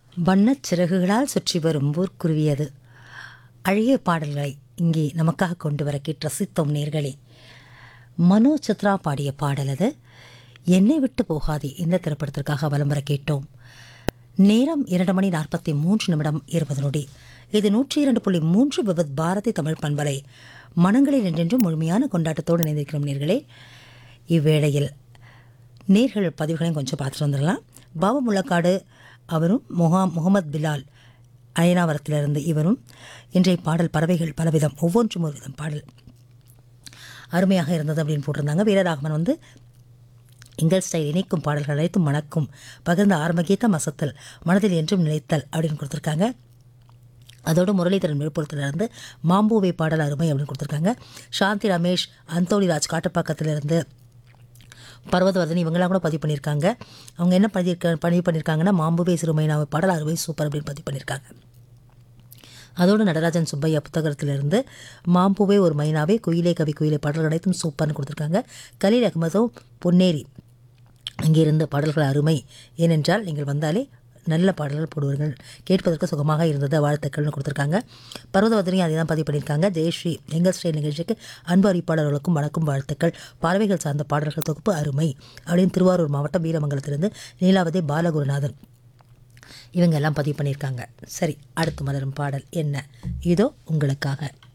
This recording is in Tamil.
வண்ணச் சிறகுகளால் சுற்றி வரும் ஊர்க்குருவியது அழகிய பாடல்களை இங்கே நமக்காக கொண்டு வர கேட்டு ரசித்தோம் நேர்களே மனோ சித்ரா பாடிய பாடல் அது என்னை விட்டு போகாதே இந்த திரைப்படத்திற்காக வலம் வர கேட்டோம் நேரம் இரண்டு மணி நாற்பத்தி மூன்று நிமிடம் இருபது நொடி இது நூற்றி இரண்டு புள்ளி மூன்று விபத் பாரதி தமிழ் பண்பலை மனங்களில் என்றென்றும் முழுமையான கொண்டாட்டத்தோடு இணைந்திருக்கிறோம் நேர்களே இவ்வேளையில் நேர்கள் பதிவுகளையும் கொஞ்சம் பார்த்துட்டு வந்துடலாம் பாபு முள்ளக்காடு அவரும் முகா முகமது பிலால் அயனாவரத்திலிருந்து இவரும் இன்றைய பாடல் பறவைகள் பலவிதம் ஒவ்வொன்றும் ஒரு விதம் பாடல் அருமையாக இருந்தது அப்படின்னு போட்டிருந்தாங்க வீரராகவன் வந்து எங்கள் ஸ்டைல் இணைக்கும் பாடல்கள் அனைத்தும் மணக்கும் பகிர்ந்த ஆரம்பகீத மசத்தல் மனதில் என்றும் நிலைத்தல் அப்படின்னு கொடுத்துருக்காங்க அதோடு முரளிதரன் விழுப்புரத்துலேருந்து மாம்பூவை பாடல் அருமை அப்படின்னு கொடுத்துருக்காங்க சாந்தி ரமேஷ் அந்தோணி ராஜ் காட்டுப்பாக்கத்திலிருந்து பர்வதவர்தன் இவங்கெல்லாம் கூட பதிவு பண்ணியிருக்காங்க அவங்க என்ன பதிவு பதிவு பண்ணியிருக்காங்கன்னா மாம்புவே சிறுமைனாவை பாடல் அறுவை சூப்பர் அப்படின்னு பதிவு பண்ணியிருக்காங்க அதோடு நடராஜன் சுப்பையா புத்தகத்திலிருந்து மாம்பூவே ஒரு மைனாவே குயிலே கவி குயிலே பாடல்கள் அனைத்தும் சூப்பர்னு கொடுத்துருக்காங்க கலீல் அகமதும் பொன்னேரி அங்கிருந்த பாடல்கள் அருமை ஏனென்றால் நீங்கள் வந்தாலே நல்ல பாடல்கள் போடுவார்கள் கேட்பதற்கு சுகமாக இருந்தது வாழ்த்துக்கள்னு கொடுத்துருக்காங்க பர்வதவதனையும் அதே தான் பதிவு பண்ணியிருக்காங்க ஜெயஸ்ரீ எங்கள் ஸ்ரீ நிகழ்ச்சிக்கு அன்பு அறிவிப்பாளர்களுக்கும் வணக்கம் வாழ்த்துக்கள் பறவைகள் சார்ந்த பாடல்கள் தொகுப்பு அருமை அப்படின்னு திருவாரூர் மாவட்டம் வீரமங்கலத்திலிருந்து நீலாவதி பாலகுருநாதன் இவங்க எல்லாம் பதிவு பண்ணியிருக்காங்க சரி அடுத்து மலரும் பாடல் என்ன இதோ உங்களுக்காக